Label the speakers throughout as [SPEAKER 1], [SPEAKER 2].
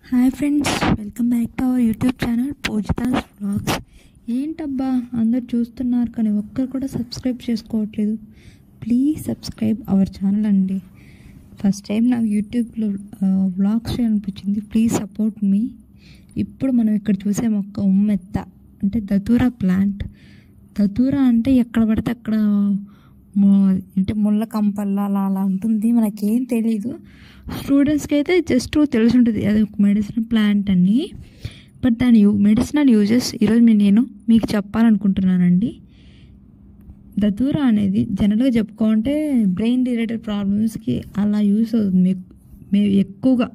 [SPEAKER 1] hi friends welcome back to our YouTube channel Poojitha's vlogs ఏంటబ్బా అందరు చూస్తున్నారు కానీ ఒక్కరు కూడా సబ్స్క్రైబ్ చేసుకోవట్లేదు ప్లీజ్ సబ్స్క్రైబ్ అవర్ ఛానల్ అండి ఫస్ట్ టైం నాకు యూట్యూబ్లో వ్లాగ్స్ చేయాలనిపించింది ప్లీజ్ సపోర్ట్ మీ ఇప్పుడు మనం ఇక్కడ చూసే మొక్క ఉమ్మెత్త అంటే దతూరా ప్లాంట్ దతూరా అంటే ఎక్కడ పడితే అక్కడ ము- అంటే ముళ్ళ కంపల్లో అలా అలా ఉంటుంది మనకేం తెలీదు స్టూడెంట్స్కి అయితే జస్ట్ తెలిసి ఉంటుంది అది ఒక మెడిసిన్ ప్లాంట్ అని బట్ దాని యూ మెడిసినల్ యూజెస్ ఈరోజు మీ- నేను మీకు చెప్పాలనుకుంటున్నానండి దతూరా అనేది జనరల్గా చెప్పుకోవాలంటే బ్రెయిన్ రిలేటెడ్ ప్రాబ్లమ్స్కి అలా యూస్ అవుతుంది ఎక్- మే- ఎక్కువగా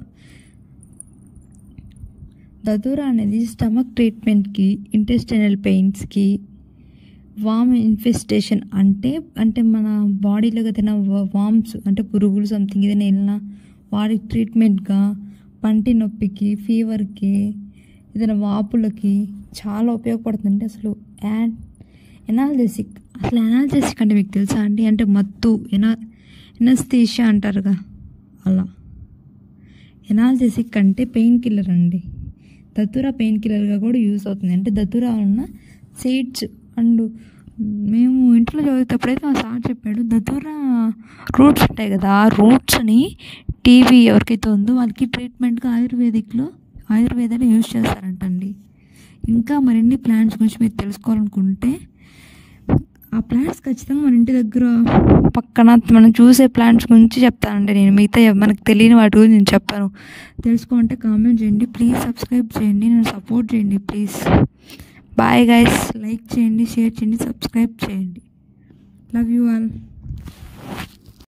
[SPEAKER 1] దతూరా అనేది స్టమక్ ట్రీట్మెంట్కి ఇంటెస్టైనల్ పెయిన్స్కి వామ్ ఇన్ఫెస్టేషన్ అంటే అంటే మన బాడీలో ఏదైనా వామ్స్ అంటే పురుగులు సంథింగ్ ఏదైనా వెళ్ళినా వాటి ట్రీట్మెంట్గా పంటి నొప్పికి ఫీవర్కి ఏదైనా వాపులకి చాలా ఉపయోగపడుతుంది అసలు యాడ్ ఎనాల్జెసిక్ అసలు ఎనాల్జెసిక్ అంటే మీకు తెలుసా అండి అంటే మత్తు ఎనా ఎనస్థీషియా అంటారుగా అలా ఎనాల్జెసిక్ అంటే పెయిన్ కిల్లర్ అండి దతురా పెయిన్ కిల్లర్గా కూడా యూస్ అవుతుంది అంటే దతురా ఉన్న సీడ్స్ అండ్ మేము ఇంట్లో చదివేటప్పుడైతే మా సార్ చెప్పాడు దతురా రూట్స్ ఉంటాయి కదా ఆ రూట్స్ని టీవీ ఎవరికైతే ఉందో వాళ్ళకి ట్రీట్మెంట్గా ఆయుర్వేదిక్లో ఆయుర్వేదాలు యూజ్ చేస్తారంటండి ఇంకా మరిన్ని ప్లాంట్స్ గురించి మీరు తెలుసుకోవాలనుకుంటే ఆ ప్లాంట్స్ ఖచ్చితంగా మన ఇంటి దగ్గర పక్కన మనం చూసే ప్లాంట్స్ గురించి చెప్తానండి నేను మిగతా ఎవ- మనకు తెలియని వాటి గురించి నేను చెప్పాను తెలుసుకోమంటే కామెంట్ చేయండి ప్లీజ్ సబ్స్క్రైబ్ చేయండి నన్ను సపోర్ట్ చేయండి ప్లీజ్ బాయ్ గైస్ లైక్ చేయండి షేర్ చేయండి సబ్స్క్రైబ్ చేయండి లవ్ యూ ఆల్